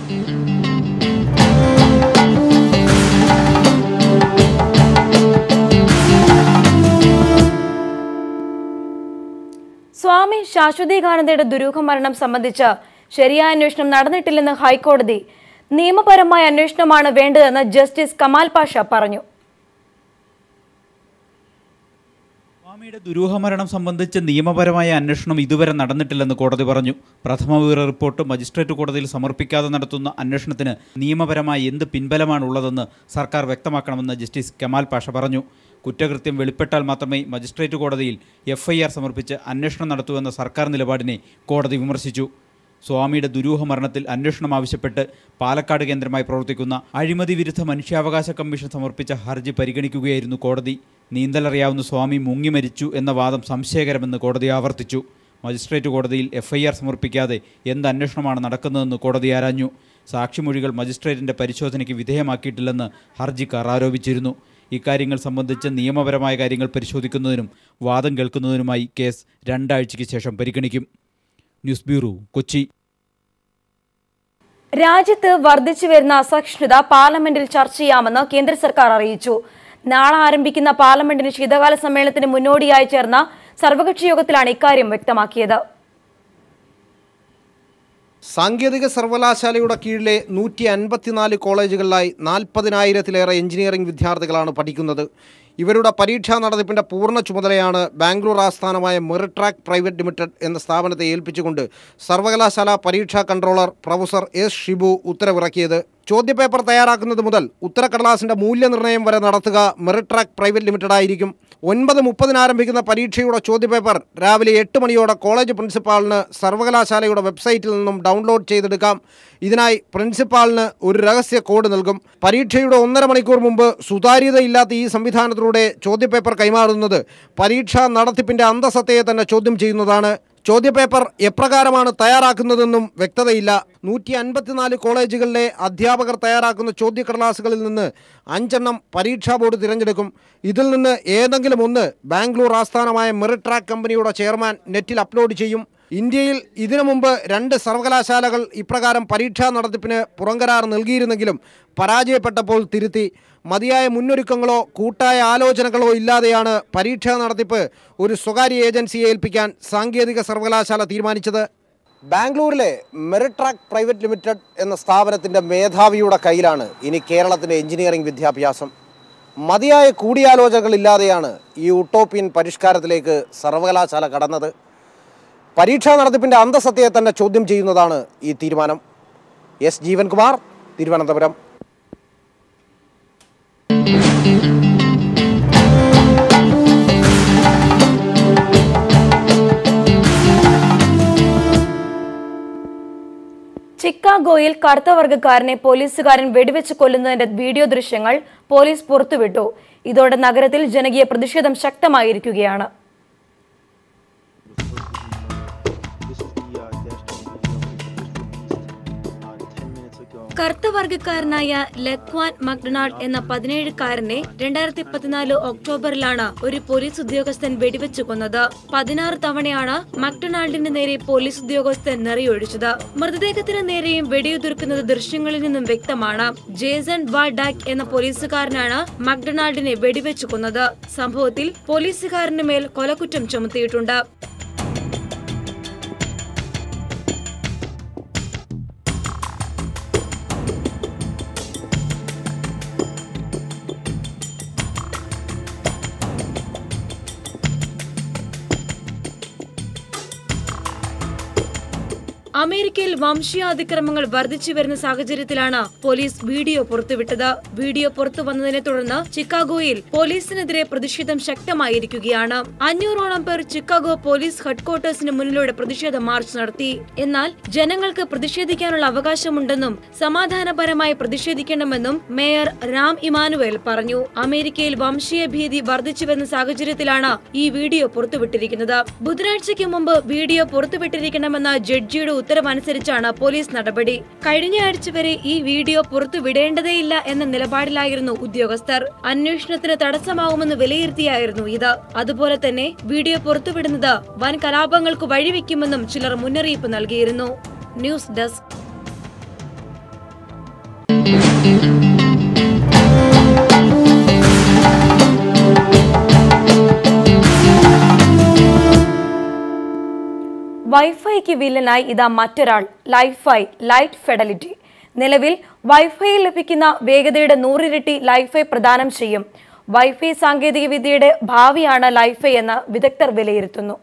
സ്വാമി ശാശ്വതീകാനന്ദയുടെ ദുരൂഹ മരണം സംബന്ധിച്ച് ശരിയായ അന്വേഷണം നടന്നിട്ടില്ലെന്ന് ഹൈക്കോടതി നിയമപരമായ അന്വേഷണമാണ് വേണ്ടതെന്ന് ജസ്റ്റിസ് കമാൽ പാഷ പറഞ്ഞു സ്വാമിയുടെ ദുരൂഹമരണം സംബന്ധിച്ച് നിയമപരമായ അന്വേഷണം ഇതുവരെ നടന്നിട്ടില്ലെന്ന് കോടതി പറഞ്ഞു പ്രഥമ വിവര റിപ്പോർട്ട് മജിസ്ട്രേറ്റ് കോടതിയിൽ സമർപ്പിക്കാതെ നടത്തുന്ന അന്വേഷണത്തിന് നിയമപരമായ എന്ത് പിൻബലമാണ് ഉള്ളതെന്ന് സർക്കാർ വ്യക്തമാക്കണമെന്ന് ജസ്റ്റിസ് കമാൽ പാഷ പറഞ്ഞു കുറ്റകൃത്യം വെളിപ്പെട്ടാൽ മാത്രമേ മജിസ്ട്രേറ്റ് കോടതിയിൽ എഫ്ഐആർ സമർപ്പിച്ച് അന്വേഷണം നടത്തൂവെന്ന സർക്കാർ നിലപാടിനെ കോടതി വിമർശിച്ചു സ്വാമിയുടെ ദുരൂഹ മരണത്തിൽ അന്വേഷണം ആവശ്യപ്പെട്ട് പാലക്കാട് കേന്ദ്രമായി പ്രവർത്തിക്കുന്ന അഴിമതി വിരുദ്ധ മനുഷ്യാവകാശ കമ്മീഷൻ സമർപ്പിച്ച ഹർജി പരിഗണിക്കുകയായിരുന്നു കോടതി നീന്തലറിയാവുന്ന സ്വാമി മുങ്ങി മരിച്ചു എന്ന വാദം സംശയകരമെന്ന് കോടതി ആവർത്തിച്ചു മജിസ്ട്രേറ്റ് കോടതിയിൽ എഫ്ഐആർ സമർപ്പിക്കാതെ എന്ത് അന്വേഷണമാണ് നടക്കുന്നതെന്ന് കോടതി ആരാഞ്ഞു സാക്ഷിമൊഴികൾ മജിസ്ട്രേറ്റിന്റെ പരിശോധനയ്ക്ക് വിധേയമാക്കിയിട്ടില്ലെന്ന് ഹർജിക്കാർ ആരോപിച്ചിരുന്നു ഇക്കാര്യങ്ങൾ സംബന്ധിച്ച് നിയമപരമായ കാര്യങ്ങൾ പരിശോധിക്കുന്നതിനും വാദം കേൾക്കുന്നതിനുമായി കേസ് രണ്ടാഴ്ചയ്ക്ക് ശേഷം പരിഗണിക്കും ന്യൂസ് ബ്യൂറോ കൊച്ചി രാജ്യത്ത് വർദ്ധിച്ചു വരുന്ന അസഹിഷ്ണുത പാർലമെന്റിൽ ചർച്ച ചെയ്യാമെന്ന് കേന്ദ്ര സർക്കാർ അറിയിച്ചു നാളെ ആരംഭിക്കുന്ന പാർലമെന്റിന് ശീതകാല സമ്മേളനത്തിന് മുന്നോടിയായി ചേർന്ന സർവകക്ഷി യോഗത്തിലാണ് ഇക്കാര്യം വ്യക്തമാക്കിയത് സാങ്കേതിക സർവകലാശാലയുടെ കീഴിലെ നൂറ്റി അൻപത്തിനാല് കോളേജുകളിലായി നാൽപ്പതിനായിരത്തിലേറെ എഞ്ചിനീയറിംഗ് വിദ്യാർത്ഥികളാണ് പഠിക്കുന്നത് ഇവരുടെ പരീക്ഷാ നടത്തിപ്പിൻ്റെ പൂർണ്ണ ചുമതലയാണ് ബാംഗ്ലൂർ ആസ്ഥാനമായ മെറിട്രാക്ക് പ്രൈവറ്റ് ലിമിറ്റഡ് എന്ന സ്ഥാപനത്തെ ഏൽപ്പിച്ചുകൊണ്ട് സർവകലാശാല പരീക്ഷാ കൺട്രോളർ പ്രൊഫസർ എസ് ഷിബു ഉത്തരവിറക്കിയത് ചോദ്യപേപ്പർ തയ്യാറാക്കുന്നത് മുതൽ ഉത്തരക്കടലാസിന്റെ മൂല്യനിർണ്ണയം വരെ നടത്തുക മെറിട്രാക്ക് പ്രൈവറ്റ് ലിമിറ്റഡ് ആയിരിക്കും ഒൻപത് മുപ്പതിന് ആരംഭിക്കുന്ന പരീക്ഷയുടെ ചോദ്യപേപ്പർ രാവിലെ എട്ട് മണിയോടെ കോളേജ് പ്രിൻസിപ്പാളിന് സർവകലാശാലയുടെ വെബ്സൈറ്റിൽ നിന്നും ഡൗൺലോഡ് ചെയ്തെടുക്കാം ഇതിനായി പ്രിൻസിപ്പാളിന് ഒരു രഹസ്യ കോഡ് നൽകും പരീക്ഷയുടെ ഒന്നര മണിക്കൂർ മുമ്പ് സുതാര്യതയില്ലാത്ത ഈ സംവിധാനത്തിലൂടെ ചോദ്യപേപ്പർ കൈമാറുന്നത് പരീക്ഷാ നടത്തിപ്പിന്റെ അന്തസത്തയെ തന്നെ ചോദ്യം ചെയ്യുന്നതാണ് ചോദ്യപേപ്പർ എപ്രകാരമാണ് തയ്യാറാക്കുന്നതെന്നും വ്യക്തതയില്ല നൂറ്റി അൻപത്തിനാല് കോളേജുകളിലെ അധ്യാപകർ തയ്യാറാക്കുന്ന ചോദ്യക്കടലാസുകളിൽ നിന്ന് അഞ്ചെണ്ണം പരീക്ഷാ ബോർഡ് തിരഞ്ഞെടുക്കും ഇതിൽ നിന്ന് ഏതെങ്കിലും ഒന്ന് ബാംഗ്ലൂർ ആസ്ഥാനമായ മെറിട്രാക്ക് കമ്പനിയുടെ ചെയർമാൻ നെറ്റിൽ അപ്ലോഡ് ചെയ്യും ഇന്ത്യയിൽ ഇതിനു മുമ്പ് രണ്ട് സർവകലാശാലകൾ ഇപ്രകാരം പരീക്ഷാ നടത്തിപ്പിന് പുറംകരാർ നൽകിയിരുന്നെങ്കിലും പരാജയപ്പെട്ടപ്പോൾ തിരുത്തി മതിയായ മുന്നൊരുക്കങ്ങളോ കൂട്ടായ ആലോചനകളോ ഇല്ലാതെയാണ് പരീക്ഷാ നടത്തിപ്പ് ഒരു സ്വകാര്യ ഏജൻസിയെ ഏൽപ്പിക്കാൻ സാങ്കേതിക സർവകലാശാല തീരുമാനിച്ചത് ബാംഗ്ലൂരിലെ മെറിട്രാക്ക് പ്രൈവറ്റ് ലിമിറ്റഡ് എന്ന സ്ഥാപനത്തിൻ്റെ മേധാവിയുടെ കയ്യിലാണ് ഇനി കേരളത്തിൻ്റെ എഞ്ചിനീയറിംഗ് വിദ്യാഭ്യാസം മതിയായ കൂടിയാലോചനകളില്ലാതെയാണ് ഈ ഉട്ടോപ്യൻ പരിഷ്കാരത്തിലേക്ക് സർവകലാശാല കടന്നത് പരീക്ഷാ നടത്തിപ്പിൻ്റെ അന്തസത്തയെ തന്നെ ചോദ്യം ചെയ്യുന്നതാണ് ഈ തീരുമാനം എസ് ജീവൻകുമാർ തിരുവനന്തപുരം ചിക്കാഗോയിൽ കറുത്ത വർഗ്ഗക്കാരനെ പോലീസുകാരൻ വെടിവെച്ച് കൊല്ലുന്നതിന്റെ വീഡിയോ ദൃശ്യങ്ങൾ പോലീസ് പുറത്തുവിട്ടു ഇതോടെ നഗരത്തിൽ ജനകീയ പ്രതിഷേധം ശക്തമായിരിക്കുകയാണ് കറുത്ത വർഗ്ഗക്കാരനായ ലക്വാൻ മക്ഡൊണാൾഡ് എന്ന പതിനേഴുകാരനെ രണ്ടായിരത്തി പതിനാല് ഒക്ടോബറിലാണ് ഒരു പോലീസ് ഉദ്യോഗസ്ഥൻ വെടിവെച്ചു കൊന്നത് പതിനാറ് തവണയാണ് മക്ഡൊണാൾഡിന് നേരെ പോലീസ് ഉദ്യോഗസ്ഥൻ നിറയൊഴിച്ചത് മൃതദേഹത്തിന് നേരെയും വെടിയുതിർക്കുന്നത് ദൃശ്യങ്ങളിൽ നിന്നും വ്യക്തമാണ് ജേസൺ വാഡാക് എന്ന പോലീസുകാരനാണ് മക്ഡൊണാൾഡിനെ വെടിവെച്ചു കൊന്നത് സംഭവത്തിൽ പോലീസുകാരന് മേൽ കൊലക്കുറ്റം ചുമത്തിയിട്ടുണ്ട് അമേരിക്കയിൽ വംശീയാതിക്രമങ്ങൾ വർദ്ധിച്ചു വരുന്ന സാഹചര്യത്തിലാണ് പോലീസ് വീഡിയോ പുറത്തുവിട്ടത് വീഡിയോ പുറത്തു വന്നതിനെ തുടർന്ന് ചിക്കാഗോയിൽ പോലീസിനെതിരെ പ്രതിഷേധം ശക്തമായിരിക്കുകയാണ് അഞ്ഞൂറോളം പേർ ചിക്കാഗോ പോലീസ് ഹെഡ്ക്വാർട്ടേഴ്സിന് മുന്നിലൂടെ പ്രതിഷേധ മാർച്ച് നടത്തി എന്നാൽ ജനങ്ങൾക്ക് പ്രതിഷേധിക്കാനുള്ള അവകാശമുണ്ടെന്നും സമാധാനപരമായി പ്രതിഷേധിക്കണമെന്നും മേയർ രാം ഇമാനുവേൽ പറഞ്ഞു അമേരിക്കയിൽ വംശീയ ഭീതി വർദ്ധിച്ചു വരുന്ന സാഹചര്യത്തിലാണ് ഈ വീഡിയോ പുറത്തുവിട്ടിരിക്കുന്നത് ബുധനാഴ്ചയ്ക്ക് മുമ്പ് വീഡിയോ പുറത്തുവിട്ടിരിക്കണമെന്ന ജഡ്ജിയുടെ ഉത്തരവനുസരിച്ചാണ് പോലീസ് നടപടി കഴിഞ്ഞയാഴ്ച വരെ ഈ വീഡിയോ പുറത്തുവിടേണ്ടതേയില്ല എന്ന നിലപാടിലായിരുന്നു ഉദ്യോഗസ്ഥർ അന്വേഷണത്തിന് തടസ്സമാവുമെന്ന് വിലയിരുത്തിയായിരുന്നു ഇത് അതുപോലെ തന്നെ വീഡിയോ പുറത്തുവിടുന്നത് വൻ കലാപങ്ങൾക്ക് വഴിവെക്കുമെന്നും ചിലർ മുന്നറിയിപ്പ് നൽകിയിരുന്നു ന്യൂസ് ഡെസ്ക് വൈഫൈക്ക് വില്ലനായി ഇതാ മറ്റൊരാൾ ലൈഫൈ ലൈറ്റ് ഫെഡലിറ്റി നിലവിൽ വൈഫൈയിൽ ലഭിക്കുന്ന വേഗതയുടെ നൂറിരട്ടി ലൈഫൈ പ്രദാനം ചെയ്യും വൈഫൈ സാങ്കേതികവിദ്യയുടെ ഭാവിയാണ് ലൈഫൈ എന്ന് വിദഗ്ധർ വിലയിരുത്തുന്നു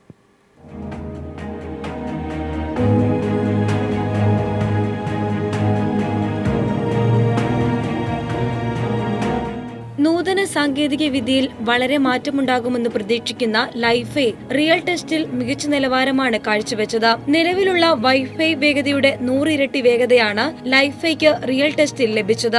നൂതന സാങ്കേതിക വിദ്യയിൽ വളരെ മാറ്റമുണ്ടാകുമെന്ന് പ്രതീക്ഷിക്കുന്ന ലൈഫൈ റിയൽ ടെസ്റ്റിൽ മികച്ച നിലവാരമാണ് കാഴ്ചവെച്ചത് നിലവിലുള്ള വൈഫൈ വേഗതയുടെ നൂറിരട്ടി വേഗതയാണ് ലൈഫൈക്ക് റിയൽ ടെസ്റ്റിൽ ലഭിച്ചത്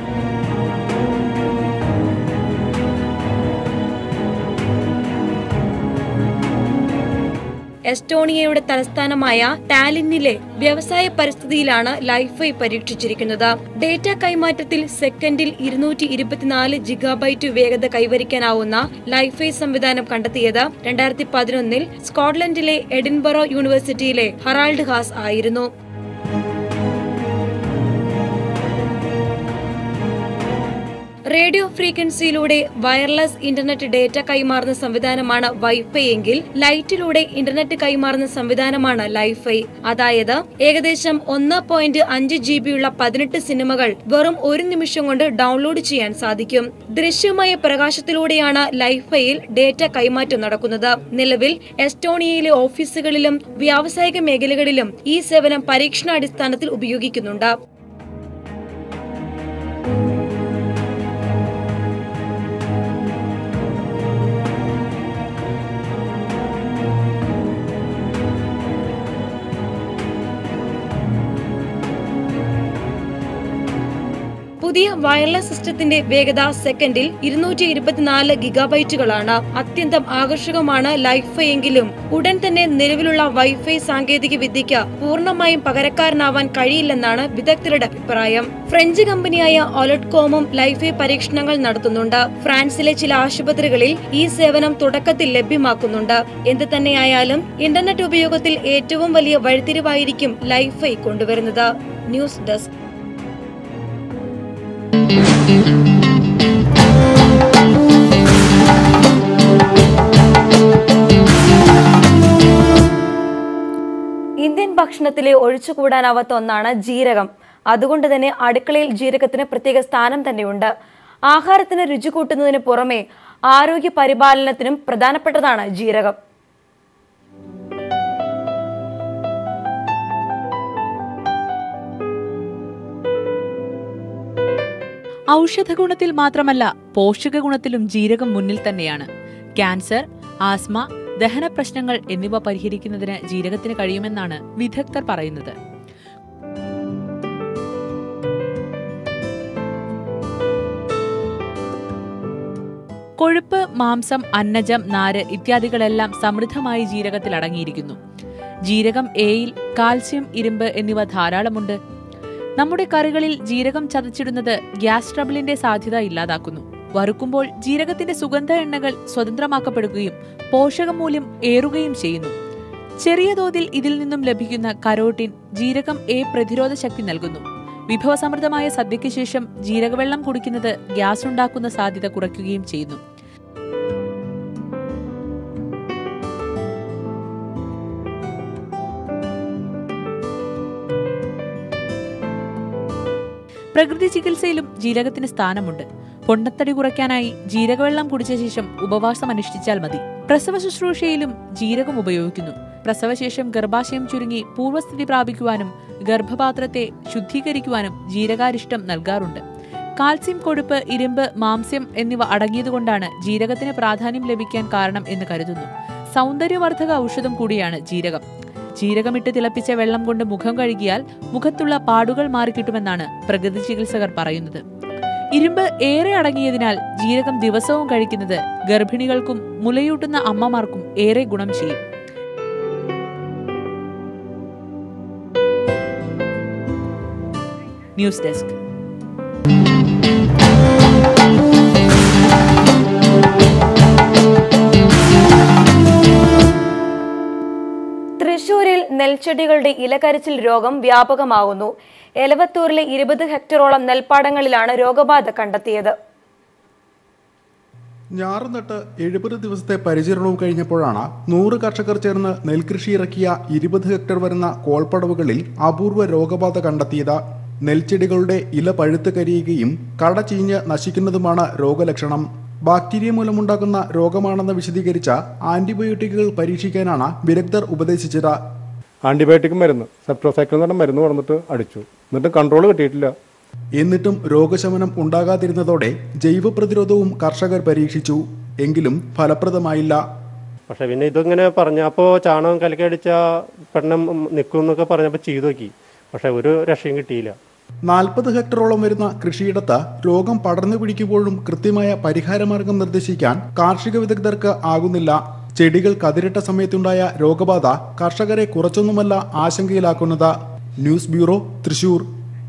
എസ്റ്റോണിയയുടെ തലസ്ഥാനമായ ടാലിന്നിലെ വ്യവസായ പരിസ്ഥിതിയിലാണ് ലൈഫൈ പരീക്ഷിച്ചിരിക്കുന്നത് ഡേറ്റ കൈമാറ്റത്തിൽ സെക്കൻഡിൽ ഇരുന്നൂറ്റി ഇരുപത്തിനാല് ജിഗാബൈറ്റ് വേഗത കൈവരിക്കാനാവുന്ന ലൈഫൈ സംവിധാനം കണ്ടെത്തിയത് രണ്ടായിരത്തി പതിനൊന്നിൽ സ്കോട്ട്ലൻഡിലെ എഡിൻബറോ യൂണിവേഴ്സിറ്റിയിലെ ഹറാൾഡ് ഹാസ് ആയിരുന്നു റേഡിയോ ഫ്രീക്വൻസിയിലൂടെ വയർലെസ് ഇന്റർനെറ്റ് ഡേറ്റ കൈമാറുന്ന സംവിധാനമാണ് വൈഫൈ എങ്കിൽ ലൈറ്റിലൂടെ ഇന്റർനെറ്റ് കൈമാറുന്ന സംവിധാനമാണ് ലൈഫൈ അതായത് ഏകദേശം ഒന്ന് പോയിന്റ് അഞ്ച് ജി ബിയുള്ള പതിനെട്ട് സിനിമകൾ വെറും ഒരു നിമിഷം കൊണ്ട് ഡൗൺലോഡ് ചെയ്യാൻ സാധിക്കും ദൃശ്യമായ പ്രകാശത്തിലൂടെയാണ് ലൈഫൈയിൽ ഡേറ്റ കൈമാറ്റം നടക്കുന്നത് നിലവിൽ എസ്റ്റോണിയയിലെ ഓഫീസുകളിലും വ്യാവസായിക മേഖലകളിലും ഈ സേവനം പരീക്ഷണാടിസ്ഥാനത്തിൽ ഉപയോഗിക്കുന്നുണ്ട് പുതിയ വയർലെസ് സിസ്റ്റത്തിന്റെ വേഗത സെക്കൻഡിൽ ഇരുന്നൂറ്റി ഇരുപത്തിനാല് ഗിഗാബൈറ്റുകളാണ് അത്യന്തം ആകർഷകമാണ് ലൈഫൈ എങ്കിലും ഉടൻ തന്നെ നിലവിലുള്ള വൈഫൈ സാങ്കേതിക വിദ്യയ്ക്ക് പൂർണ്ണമായും പകരക്കാരനാവാൻ കഴിയില്ലെന്നാണ് വിദഗ്ധരുടെ അഭിപ്രായം ഫ്രഞ്ച് കമ്പനിയായ ഒലട്കോമും ലൈഫൈ പരീക്ഷണങ്ങൾ നടത്തുന്നുണ്ട് ഫ്രാൻസിലെ ചില ആശുപത്രികളിൽ ഈ സേവനം തുടക്കത്തിൽ ലഭ്യമാക്കുന്നുണ്ട് എന്ത് തന്നെയായാലും ഇന്റർനെറ്റ് ഉപയോഗത്തിൽ ഏറ്റവും വലിയ വഴിത്തിരിവായിരിക്കും ലൈഫൈ കൊണ്ടുവരുന്നത് ന്യൂസ് ഡെസ്ക് ഇന്ത്യൻ ഭക്ഷണത്തിലെ ഒഴിച്ചുകൂടാനാവാത്ത ഒന്നാണ് ജീരകം അതുകൊണ്ട് തന്നെ അടുക്കളയിൽ ജീരകത്തിന് പ്രത്യേക സ്ഥാനം തന്നെയുണ്ട് ആഹാരത്തിന് രുചി കൂട്ടുന്നതിന് പുറമെ ആരോഗ്യ പരിപാലനത്തിനും പ്രധാനപ്പെട്ടതാണ് ജീരകം ഔഷധ ഗുണത്തിൽ മാത്രമല്ല പോഷക ഗുണത്തിലും ജീരകം മുന്നിൽ തന്നെയാണ് ക്യാൻസർ ആസ്മ ദഹന പ്രശ്നങ്ങൾ എന്നിവ പരിഹരിക്കുന്നതിന് ജീരകത്തിന് കഴിയുമെന്നാണ് വിദഗ്ധർ പറയുന്നത് കൊഴുപ്പ് മാംസം അന്നജം നാര് ഇത്യാദികളെല്ലാം സമൃദ്ധമായി ജീരകത്തിൽ അടങ്ങിയിരിക്കുന്നു ജീരകം എയിൽ കാൽസ്യം ഇരുമ്പ് എന്നിവ ധാരാളമുണ്ട് നമ്മുടെ കറികളിൽ ജീരകം ചതച്ചിടുന്നത് ഗ്യാസ് ട്രബിളിന്റെ സാധ്യത ഇല്ലാതാക്കുന്നു വറുക്കുമ്പോൾ ജീരകത്തിന്റെ സുഗന്ധ എണ്ണകൾ സ്വതന്ത്രമാക്കപ്പെടുകയും പോഷകമൂല്യം ഏറുകയും ചെയ്യുന്നു ചെറിയ തോതിൽ ഇതിൽ നിന്നും ലഭിക്കുന്ന കരോട്ടിൻ ജീരകം എ പ്രതിരോധ ശക്തി നൽകുന്നു വിഭവസമൃദ്ധമായ സദ്യയ്ക്ക് ശേഷം ജീരകവെള്ളം കുടിക്കുന്നത് ഗ്യാസ് ഉണ്ടാക്കുന്ന സാധ്യത കുറയ്ക്കുകയും ചെയ്യുന്നു പ്രകൃതി ചികിത്സയിലും ജീരകത്തിന് സ്ഥാനമുണ്ട് പൊണ്ണത്തടി കുറയ്ക്കാനായി ജീരകവെള്ളം കുടിച്ച ശേഷം ഉപവാസം അനുഷ്ഠിച്ചാൽ മതി പ്രസവ ശുശ്രൂഷയിലും ജീരകം ഉപയോഗിക്കുന്നു പ്രസവശേഷം ഗർഭാശയം ചുരുങ്ങി പൂർവ്വസ്ഥിതി പ്രാപിക്കുവാനും ഗർഭപാത്രത്തെ ശുദ്ധീകരിക്കുവാനും ജീരകാരിഷ്ടം നൽകാറുണ്ട് കാൽസ്യം കൊഴുപ്പ് ഇരുമ്പ് മാംസ്യം എന്നിവ അടങ്ങിയതുകൊണ്ടാണ് ജീരകത്തിന് പ്രാധാന്യം ലഭിക്കാൻ കാരണം എന്ന് കരുതുന്നു സൗന്ദര്യവർദ്ധക ഔഷധം കൂടിയാണ് ജീരകം ജീരകമിട്ട് തിളപ്പിച്ച വെള്ളം കൊണ്ട് മുഖം കഴുകിയാൽ മുഖത്തുള്ള പാടുകൾ മാറിക്കിട്ടുമെന്നാണ് പ്രകൃതി ചികിത്സകർ പറയുന്നത് ഇരുമ്പ് ഏറെ അടങ്ങിയതിനാൽ ജീരകം ദിവസവും കഴിക്കുന്നത് ഗർഭിണികൾക്കും മുലയൂട്ടുന്ന അമ്മമാർക്കും ഏറെ ഗുണം ചെയ്യും ന്യൂസ് ഡെസ്ക് തൃശൂരിൽ നെൽച്ചെടികളുടെ ഇലകരിച്ചിൽ രോഗം വ്യാപകമാകുന്നു എലവത്തൂരിലെ ഇരുപത് ഹെക്ടറോളം നെൽപ്പാടങ്ങളിലാണ് രോഗബാധ കണ്ടെത്തിയത് ഞാറുനട്ട് എഴുപത് ദിവസത്തെ പരിചരണവും കഴിഞ്ഞപ്പോഴാണ് നൂറ് കർഷകർ ചേർന്ന് നെൽകൃഷി ഇറക്കിയ ഇരുപത് ഹെക്ടർ വരുന്ന കോൾപ്പടവുകളിൽ അപൂർവ രോഗബാധ കണ്ടെത്തിയത് നെൽച്ചെടികളുടെ ഇല പഴുത്ത് കരിയുകയും കട ചീഞ്ഞ് നശിക്കുന്നതുമാണ് രോഗലക്ഷണം ബാക്ടീരിയ മൂലമുണ്ടാകുന്ന രോഗമാണെന്ന് വിശദീകരിച്ച ആന്റിബയോട്ടിക്കുകൾ പരീക്ഷിക്കാനാണ് വിദഗ്ധർ ഉപദേശിച്ചത് ആന്റിബയോട്ടിക് മരുന്ന് സെപ്റ്റോസൈക്കിൾ എന്ന് പറഞ്ഞ മരുന്ന് കൊടുത്തിട്ട് അടിച്ചു എന്നിട്ട് കൺട്രോൾ കിട്ടിയിട്ടില്ല എന്നിട്ടും രോഗശമനം ഉണ്ടാകാതിരുന്നതോടെ ജൈവ പ്രതിരോധവും കർഷകർ പരീക്ഷിച്ചു എങ്കിലും ഫലപ്രദമായില്ല പക്ഷെ പിന്നെ ഇതിങ്ങനെ പറഞ്ഞപ്പോൾ ചാണകം കലക്കി അടിച്ച പെണ്ണം നിൽക്കും എന്നൊക്കെ പറഞ്ഞപ്പോൾ ചെയ്തു നോക്കി പക്ഷെ ഒരു രക്ഷയും കിട്ടിയില്ല നാൽപ്പത് ഹെക്ടറോളം വരുന്ന കൃഷിയിടത്ത് രോഗം പടർന്നു പിടിക്കുമ്പോഴും കൃത്യമായ പരിഹാരമാർഗം നിർദ്ദേശിക്കാൻ കാർഷിക വിദഗ്ധർക്ക് ആകുന്നില്ല ചെടികൾ കതിരിട്ട സമയത്തുണ്ടായ രോഗബാധ കർഷകരെ കുറച്ചൊന്നുമല്ല ആശങ്കയിലാക്കുന്നത് ന്യൂസ് ബ്യൂറോ തൃശൂർ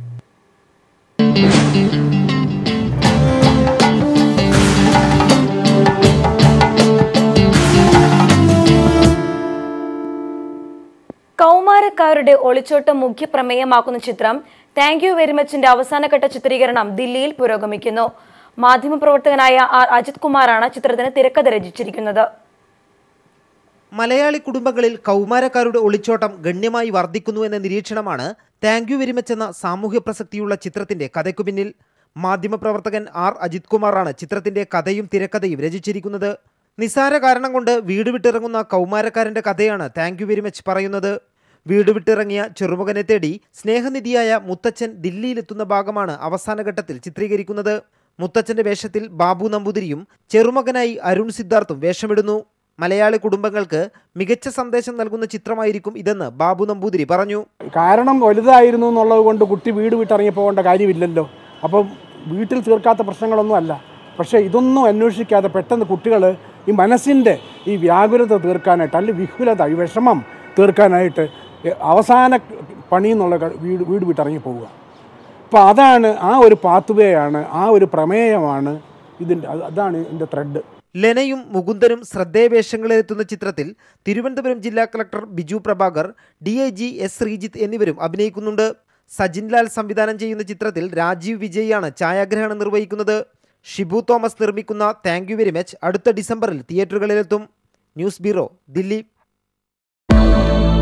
കൗമാരക്കാരുടെ ഒളിച്ചോട്ടം മുഖ്യ പ്രമേയമാക്കുന്ന ചിത്രം താങ്ക് യു വെരി മച്ചിന്റെ അവസാനഘട്ട ചിത്രീകരണം ദില്ലിയിൽ പുരോഗമിക്കുന്നു മാധ്യമപ്രവർത്തകനായ ആർ അജിത് കുമാറാണ് ചിത്രത്തിന് തിരക്കഥ രചിച്ചിരിക്കുന്നത് മലയാളി കുടുംബങ്ങളിൽ കൗമാരക്കാരുടെ ഒളിച്ചോട്ടം ഗണ്യമായി വർദ്ധിക്കുന്നു എന്ന നിരീക്ഷണമാണ് താങ്ക് യു വെരി മച്ച് എന്ന സാമൂഹ്യ പ്രസക്തിയുള്ള ചിത്രത്തിന്റെ കഥയ്ക്കു പിന്നിൽ മാധ്യമപ്രവർത്തകൻ ആർ അജിത് കുമാറാണ് ചിത്രത്തിന്റെ കഥയും തിരക്കഥയും രചിച്ചിരിക്കുന്നത് നിസാര കാരണം കൊണ്ട് വീട് വിട്ടിറങ്ങുന്ന കൗമാരക്കാരന്റെ കഥയാണ് താങ്ക് യു വെരി മച്ച് പറയുന്നത് വീട് വിട്ടിറങ്ങിയ ചെറുമകനെ തേടി സ്നേഹനിധിയായ മുത്തച്ഛൻ ദില്ലിയിലെത്തുന്ന ഭാഗമാണ് അവസാന ഘട്ടത്തിൽ ചിത്രീകരിക്കുന്നത് മുത്തച്ഛന്റെ വേഷത്തിൽ ബാബു നമ്പൂതിരിയും ചെറുമകനായി അരുൺ സിദ്ധാർത്ഥും വേഷമിടുന്നു മലയാളി കുടുംബങ്ങൾക്ക് മികച്ച സന്ദേശം നൽകുന്ന ചിത്രമായിരിക്കും ഇതെന്ന് ബാബു നമ്പൂതിരി പറഞ്ഞു കാരണം വലുതായിരുന്നു എന്നുള്ളത് കൊണ്ട് കുട്ടി വീട് വിട്ടിറങ്ങി പോകേണ്ട കാര്യമില്ലല്ലോ അപ്പം വീട്ടിൽ തീർക്കാത്ത പ്രശ്നങ്ങളൊന്നും അല്ല പക്ഷേ ഇതൊന്നും അന്വേഷിക്കാതെ പെട്ടെന്ന് കുട്ടികൾ ഈ മനസ്സിൻ്റെ ഈ വ്യാകുലത തീർക്കാനായിട്ട് അല്ലെങ്കിൽ വിഹുലത ഈ വിഷമം തീർക്കാനായിട്ട് എ- അവസാന പണി എന്നുള്ള ക- വീട് വീട് വിട്ടിറങ്ങി പോവുക അപ്പോൾ അതാണ് ആ ഒരു പാത്തുവേയാണ് ആ ഒരു പ്രമേയമാണ് ഇതിൻ്റെ അത് അതാണ് ഇതിൻ്റെ ത്രെഡ് ലെനയും മുകുന്ദനും ശ്രദ്ധേയവേഷങ്ങളിലെത്തുന്ന ചിത്രത്തിൽ തിരുവനന്തപുരം ജില്ലാ collector Biju Prabhakar D I G S Sreejith എന്നിവരും അഭിനയിക്കുന്നുണ്ട് സജിൻ ലാൽ സംവിധാനം ചെയ്യുന്ന ചിത്രത്തിൽ രാജീവ് വിജയാണ് ഛായാഗ്രഹണം നിർവഹിക്കുന്നത് ഷിബു തോമസ് നിർമ്മിക്കുന്ന താങ്ക് യു വെരി മച്ച് അടുത്ത ഡിസംബറിൽ തിയേറ്ററുകളിലെത്തും ന്യൂസ് ബ്യൂറോ ദില്ലി